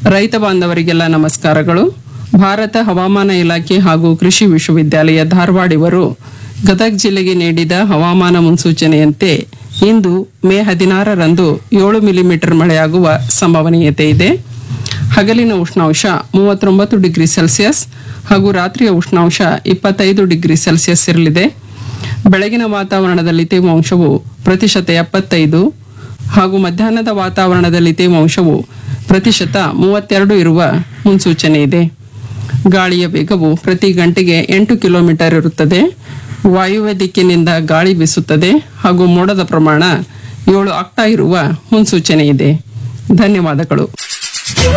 ರೈತ ಬಾಂಧವರಿಗೆಲ್ಲ ನಮಸ್ಕಾರಗಳು ಭಾರತ ಹವಾಮಾನ ಇಲಾಖೆ ಹಾಗೂ ಕೃಷಿ ವಿಶ್ವವಿದ್ಯಾಲಯ ಧಾರವಾಡ ಇವರು ಗದಗ ಜಿಲ್ಲೆಗೆ ನೀಡಿದ ಹವಾಮಾನ ಮುನ್ಸೂಚನೆಯಂತೆ ಇಂದು ಮೇ ಹದಿನಾರರಂದು ಏಳು ಮಿಲಿಮೀಟರ್ ಮಳೆಯಾಗುವ ಸಂಭವನೀಯತೆ ಇದೆ ಹಗಲಿನ ಉಷ್ಣಾಂಶ ಮೂವತ್ತೊಂಬತ್ತು ಡಿಗ್ರಿ ಸೆಲ್ಸಿಯಸ್ ಹಾಗೂ ರಾತ್ರಿಯ ಉಷ್ಣಾಂಶ ಇಪ್ಪತ್ತೈದು ಡಿಗ್ರಿ ಸೆಲ್ಸಿಯಸ್ ಇರಲಿದೆ ಬೆಳಗಿನ ವಾತಾವರಣದಲ್ಲಿ ತೇವಾಂಶವು ಪ್ರತಿಶತ ಎಪ್ಪತ್ತೈದು ಹಾಗೂ ಮಧ್ಯಾಹ್ನದ ವಾತಾವರಣದಲ್ಲಿ ತೇವಾಂಶವು ಪ್ರತಿಶತ ಮೂವತ್ತೆರಡು ಇರುವ ಮುನ್ಸೂಚನೆ ಇದೆ ಗಾಳಿಯ ವೇಗವು ಪ್ರತಿ ಗಂಟೆಗೆ ಎಂಟು ಕಿಲೋಮೀಟರ್ ಇರುತ್ತದೆ ವಾಯುವ್ಯ ದಿಕ್ಕಿನಿಂದ ಗಾಳಿ ಬೀಸುತ್ತದೆ ಹಾಗೂ ಮೋಡದ ಪ್ರಮಾಣ ಏಳು ಆಗ್ತಾ ಇರುವ ಮುನ್ಸೂಚನೆ ಇದೆ ಧನ್ಯವಾದಗಳು